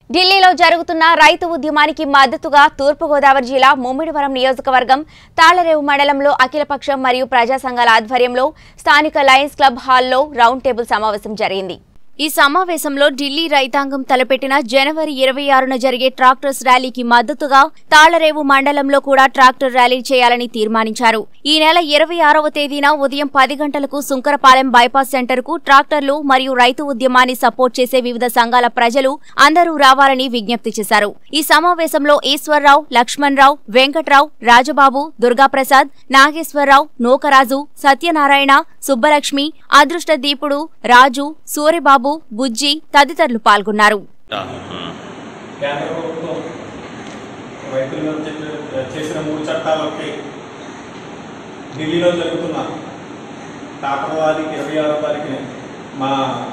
ఢిల్లీలో జరుగుతున్న రైతు ఉద్యమానికి మద్దతుగా తూర్పుగోదావరి జిల్లా ముమ్మిడివరం నియోజకవర్గం తాళరేవు మండలంలో అఖిలపక్షం మరియు ప్రజా సంఘాల ఆధ్వర్యంలో స్థానిక లయన్స్ క్లబ్ హాల్లో రౌండ్ టేబుల్ సమావేశం జరిగింది ఈ సమావేశంలో ఢిల్లీ రైతాంగం తలపెట్టిన జనవరి ఇరవై ఆరున జరిగే ట్రాక్టర్స్ ర్యాలీకి మద్దతుగా తాళరేవు మండలంలో కూడా ట్రాక్టర్ ర్యాలీ చేయాలని తీర్మానించారు ఈ నెల ఇరవై ఆరవ తేదీన ఉదయం పది గంటలకు సుంకరపాలెం బైపాస్ సెంటర్ కు ట్రాక్టర్లు మరియు రైతు ఉద్యమాన్ని సపోర్ట్ చేసే వివిధ సంఘాల ప్రజలు అందరూ రావాలని విజ్ఞప్తి చేశారు ఈ సమావేశంలో ఈశ్వర్రావు లక్ష్మణరావు వెంకట్రావు రాజబాబు దుర్గాప్రసాద్ నాగేశ్వరరావు నూకరాజు సత్యనారాయణ సుబ్బలక్ష్మి అదృష్ట దీపుడు రాజు సూరిబాబు బుజ్జి తదితరులు పాల్గొన్నారు కేంద్ర ప్రభుత్వం రైతుల మీద చే- చేసిన మూడు చట్టాలకి ఢిల్లీలో జరుగుతున్న టాటర్ వారికి ఇరవై ఆరో తారీఖున మా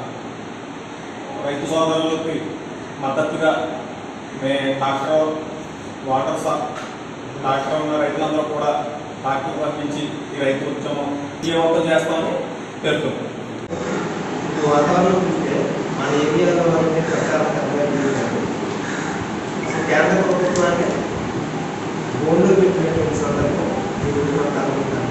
రైతు సోదరులకి మద్దతుగా మే డాక్టర్ వాటర్ సా డాక్టర్ ఉన్న రైతులందరూ కూడా డాక్టర్ పంపించి ఈ రైతు ఉద్యమం విజయవంతం చేస్తామని పేర్కొంది ఈ వాతావరణం చూస్తే మన ఏరియాలో మనకి ప్రచారం కనబడుతుంది అసలు కేంద్ర ప్రభుత్వాన్ని బోర్డులో పెట్టినటువంటి సందర్భం ఈ రోజు మనకు కనబడుతుంది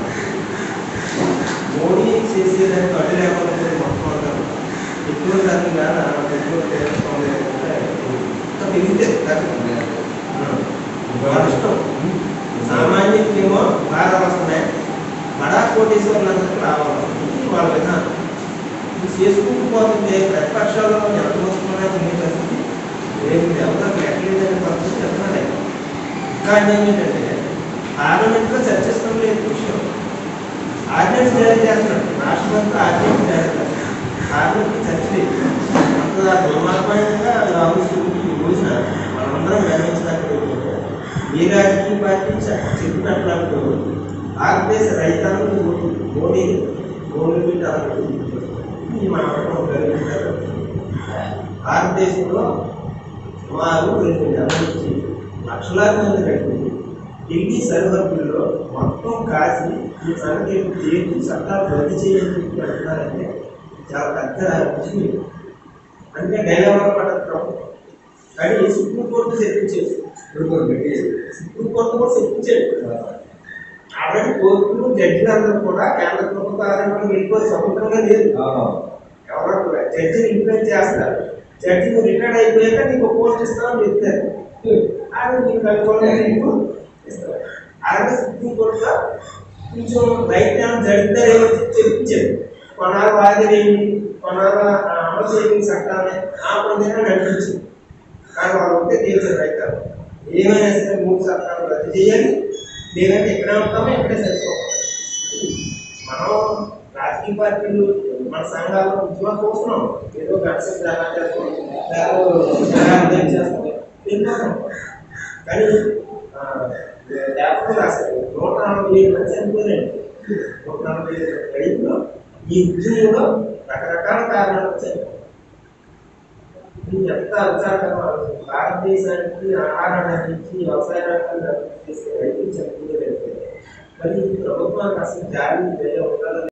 మోడీ చేసేదానికి అడ్డు లేకుండా పోయి మొత్తం అంతా ఎటువంటి రకంగా నాకు ఎటువంటి దేవత్వం లేకుండా ఇంత పెరిగితే తగ్గదు. వాళ్ళ ఇష్టం సామాన్యులకేమో బాగా వస్తున్నాయి బడా కోటేశ్వరులందరికీ రావాలి ఇది వాళ్ళ విధానం ఇది చేసుకుంటూ పోతుంటే ప్రతిపక్షాల్లో ఎంత వస్తున్నాయో ఉండే పరిస్థితి రేపు ఎవరికి లెక్కలేదనే పరిస్థితి చెప్తున్నాయి ఇంకా అన్యాయం ఏంటంటే పార్లమెంట్లో చర్చిస్తాం లేదు విషయం ఆర్డినెన్స్ జారీ చేస్తున్నాడు రాష్ట్రమంతా ఆర్డినెన్స్ జారీ చేస్తున్నాడు పార్లమెంట్ చర్చ లేదు అంత దుర్మార్గంగా రావచ్చు ఈ రోజున మనందరం గమనించడానికి ఏ రాజకీయ పార్టీ చె- చెప్పినట్లు భారతదేశ రైతాంగం ఓటు మోడీ మోడీ పెట్టాలి ఈ మనం గర్వించారు భారతదేశంలో సుమారు రెండు నెలల నుంచి లక్షలాది మంది రైతులు ఢిల్లీ సరిహద్దుల్లో మొత్తం కాసి ఈ సంగతి చేసి చట్టాలు రద్దు చేయని చెప్పి అంటున్నారంటే చాలా పెద్ద విషయం అంటే డైలవర్ పడటం కానీ సుప్రీంకోర్టు చెప్పించేది సుప్రీంకోర్టు కూడా చెప్పించేది కాబట్టి కోర్టులు జడ్జిలందరూ కూడా కేంద్ర ప్రభుత్వ ఆరంభంలో వెళ్ళిపోయి స్వతంత్రంగా లేదు ఎవరో కూడా జడ్జిని ఇన్ఫ్లుయెన్స్ చేస్తారు జడ్జి నువ్వు రిటైర్డ్ అయిపోయాక నీకు పోస్ట్ ఇస్తామని చెప్తారు అది నీకు అనుకూలంగా నీకు ఇస్తారు అలాగే సుప్రీంకోర్టులో కొంచెం రైతాంగం జడితారేమో చెప్పించారు కొనాలి వాయిదా ఏంటి కొనాలి అమలు చేయని చట్టాన్ని ఆ పొందిన నడిపించింది కానీ వాళ్ళు ఉంటే తీర్చారు రైతాంగం ఏమైనా సరే మూడు చట్టాలు రద్దు చేయాలి లేదంటే ఎక్కడ ఉంటామో ఎక్కడే చచ్చిపోవాలి మనం రాజకీయ పార్టీలు మన సంఘాలు ఉద్యమం చూస్తున్నాం ఏదో గడిచిన ఎలా చేస్తాం ఎలా అర్థం చేస్తాం వెళ్ళిపోతాం కానీ ఆ, లేకపోతే రాశారు నూట నలభై ఏడు మంది చనిపోయారండి నూట నలభై ఏడు రైతులు ఈ ఉద్యమంలో రకరకాల కారణాలు వచ్చాయి ఇది ఎంత విచారకరం భారతదేశానికి ఆహారాన్ని అందించి వ్యవసాయ రంగాన్ని అభివృద్ధి చేసే రైతులు చనిపోయారంటే మరి ఈ ప్రభుత్వానికి అసలు జారీ దయ ఉండాలని